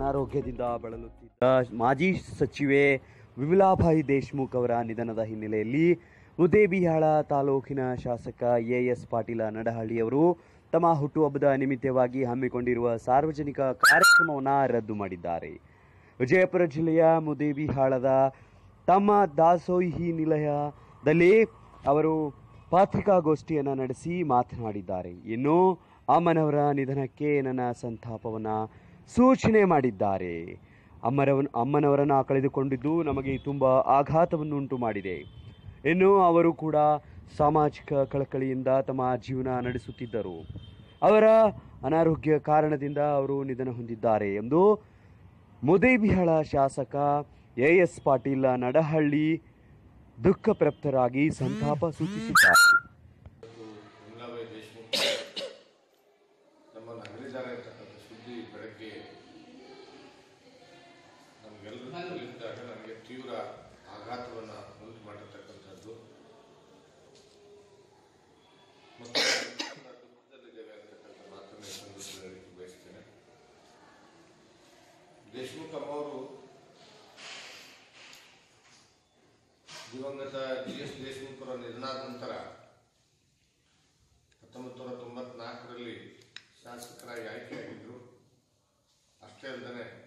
ಅನಾರೋಗ್ಯದಿಂದ ಬಳಲುತ್ತಿದ್ದ ಮಾಜಿ ಸಚಿವೆ ವಿಮಲಾಬಾಯಿ ದೇಶ್ಮುಖ್ ಅವರ ನಿಧನದ ಹಿನ್ನೆಲೆಯಲ್ಲಿ ಮುದೇಬಿಹಾಳ ತಾಲೂಕಿನ ಶಾಸಕ ಎ ಎಸ್ ಪಾಟೀಲ ನಡಹಳ್ಳಿ ಅವರು ತಮ್ಮ ಹುಟ್ಟುಹಬ್ಬದ ನಿಮಿತ್ತವಾಗಿ ಹಮ್ಮಿಕೊಂಡಿರುವ ಸಾರ್ವಜನಿಕ ಕಾರ್ಯಕ್ರಮವನ್ನು ರದ್ದು ಮಾಡಿದ್ದಾರೆ ವಿಜಯಪುರ ಜಿಲ್ಲೆಯ ಮುದೇಬಿಹಾಳದ ತಮ್ಮ ದಾಸೋಹಿ ನಿಲಯದಲ್ಲಿ ಅವರು ಪತ್ರಿಕಾಗೋಷ್ಠಿಯನ್ನು ನಡೆಸಿ ಮಾತನಾಡಿದ್ದಾರೆ ಇನ್ನು ಅಮ್ಮನವರ ನಿಧನಕ್ಕೆ ನನ್ನ ಸಂತಾಪವನ್ನು ಸೂಚನೆ ಮಾಡಿದ್ದಾರೆ ಅಮ್ಮರವನ್ ಅಮ್ಮನವರನ್ನು ಕಳೆದುಕೊಂಡಿದ್ದು ನಮಗೆ ತುಂಬ ಆಘಾತವನ್ನುಂಟು ಮಾಡಿದೆ ಇನ್ನು ಅವರು ಕೂಡ ಸಾಮಾಜಿಕ ಕಳಕಳಿಯಿಂದ ತಮ್ಮ ಜೀವನ ನಡೆಸುತ್ತಿದ್ದರು ಅವರ ಅನಾರೋಗ್ಯ ಕಾರಣದಿಂದ ಅವರು ನಿಧನ ಹೊಂದಿದ್ದಾರೆ ಎಂದು ಮುದೇಬಿಹಳ ಶಾಸಕ ಎ ಎಸ್ ಪಾಟೀಲ ನಡಹಳ್ಳಿ ದುಃಖಪ್ರಾಪ್ತರಾಗಿ ಸಂತಾಪ ಸೂಚಿಸಿದ್ದಾರೆ ವಿಮಲಾಬಾಯಿ ದೇಶಮುಖ್ ನಮ್ಮನ್ನು ಅಗಲಿದ್ದಾರೆ ಅಂತಕ್ಕಂಥ ಸುದ್ದಿ ಬೆಳಗ್ಗೆ ನಮಗೆಲ್ಲರೂ ತಿಳಿದಾಗ ನನಗೆ ತೀವ್ರ ಆಘಾತವನ್ನು ಉಂಟು ಮಾಡಿರ್ತಕ್ಕಂಥದ್ದು ಮತ್ತು ನನ್ನ ದುಃಖದಲ್ಲಿದ್ದೇವೆ ಅಂತಕ್ಕಂಥ ಮಾತನ್ನು ಈ ಸಂದರ್ಭದಲ್ಲಿ ಹೇಳಲಿಕ್ಕೆ ಬಯಸ್ತೇನೆ ದೇಶಮುಖ್ ಅಮ್ಮವರು ದಿವಂಗತ ಜಿ ಎಸ್ ದೇಶಮುಖ್ ಅವರ ನಿಧನಾದ ನಂತರ ಹತ್ತೊಂಬತ್ತು ನೂರ ತೊಂಬತ್ನಾಲ್ಕರಲ್ಲಿ ಶಾಸಕರಾಗಿ ಆಯ್ಕೆಯಾಗಿದ್ದರು ಅಷ್ಟೇ ಅಲ್ಲದೆ